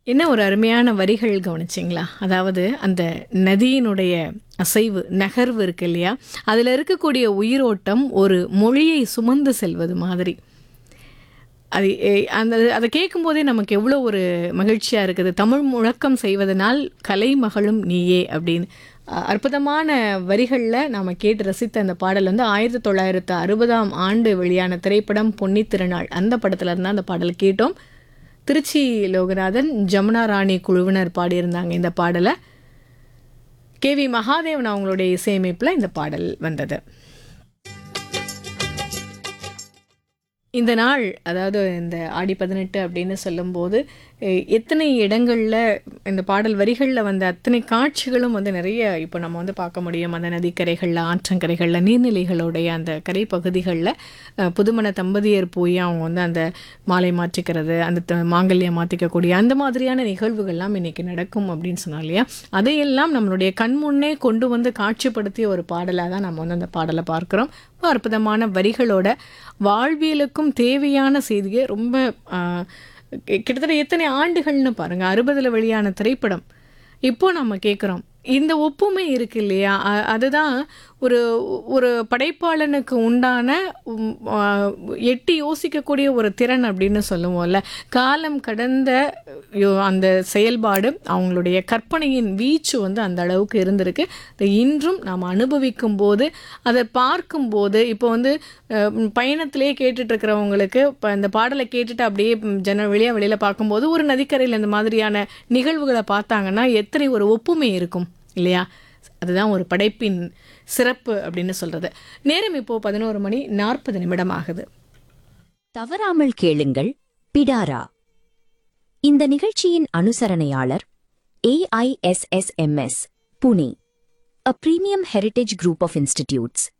என்ன ஒரு அருமையான வரிகள் கவனிச்சிங்களா அதாவது அந்த நதியினுடைய அசைவு நகர்வு இருக்கு இல்லையா அதில் இருக்கக்கூடிய உயிரோட்டம் ஒரு மொழியை சுமந்து செல்வது மாதிரி அது எ- அந்த அதை கேட்கும்போதே நமக்கு எவ்வளோ ஒரு மகிழ்ச்சியாக இருக்குது தமிழ் முழக்கம் செய்வதனால் கலை மகளும் நீயே அப்படின்னு அ- அற்புதமான வரிகளில் நாம் கேட்டு ரசித்த அந்த பாடல் வந்து ஆயிரத்தி தொள்ளாயிரத்து அறுபதாம் ஆண்டு வெளியான திரைப்படம் பொன்னித் திருநாள் அந்த படத்துல இருந்து அந்த பாடல் கேட்டோம் திருச்சி லோகநாதன் ஜமுனா ராணி குழுவினர் பாடியிருந்தாங்க இந்த பாடலை கேவி மகாதேவன் அவங்களுடைய இசையமைப்பில் இந்த பாடல் வந்தது இந்த நாள் அதாவது இந்த ஆடி பதினெட்டு அப்படின்னு சொல்லும்போது எ- எத்தனை இடங்களில் இந்த பாடல் வரிகளில் வந்த அத்தனை காட்சிகளும் வந்து நிறைய இப்போ நம்ம வந்து பார்க்க முடியும் அந்த நதிக்கரைகளில் ஆற்றங்கரைகளில் நீர்நிலைகளுடைய அந்த கரை பகுதிகளில் புதுமண தம்பதியர் போய் அவங்க வந்து அந்த மாலை மாற்றிக்கிறது அந்த த- மாங்கல்யம் மாற்றிக்கக்கூடிய அந்த மாதிரியான நிகழ்வுகள்லாம் இன்னைக்கு நடக்கும் அப்படின்னு சொன்னோம் இல்லையா அதையெல்லாம் நம்மளுடைய கண் முன்னே கொண்டு வந்து காட்சிப்படுத்திய ஒரு பாடலாக தான் நம்ம வந்து அந்த பாடலை பார்க்குறோம் ரொம்ப அற்புதமான வரிகளோட வாழ்வியலுக்கும் தேவையான செய்தியை ரொம்ப ஆ, கி- கிட்டத்தட்ட எத்தனை ஆண்டுகள்னு பாருங்க அறுபதுல வெளியான திரைப்படம் இப்போ நம்ம கேட்குறோம் இந்த ஒப்புமை இருக்கு இல்லையா அ- அதுதான் ஒரு ஒரு படைப்பாளனுக்கு உண்டான உம், ஆ, எட்டி யோசிக்கக்கூடிய ஒரு திறன் அப்படின்னு சொல்லுவோம்ல காலம் கடந்த யோ- அந்த செயல்பாடு அவங்களுடைய கற்பனையின் வீச்சு வந்து அந்த அளவுக்கு இருந்திருக்கு அதை இன்றும் நாம் அனுபவிக்கும் போது அதை பார்க்கும்போது இப்போ வந்து அஹ், ம், பயணத்திலேயே கேட்டுட்டு இருக்கிறவங்களுக்கு இப்போ இந்த பாடலை கேட்டுட்டு அப்படியே ம், ஜன வெளியாக வெளியில் பார்க்கும்போது ஒரு நதிக்கரையில் இந்த மாதிரியான நிகழ்வுகளை பார்த்தாங்கன்னா எத்தனை ஒரு ஒப்புமை இருக்கும் இல்லையா அதுதான் ஒரு படைப்பின் சிறப்பு அப்படின்னு சொல்றது நேரம் இப்போ பதினோரு மணி நாற்பது நிமிடம் ஆகுது தவறாமல் கேளுங்கள் பிடாரா இந்த நிகழ்ச்சியின் அனுசரணையாளர் AISSMS Pune a premium heritage group of institutes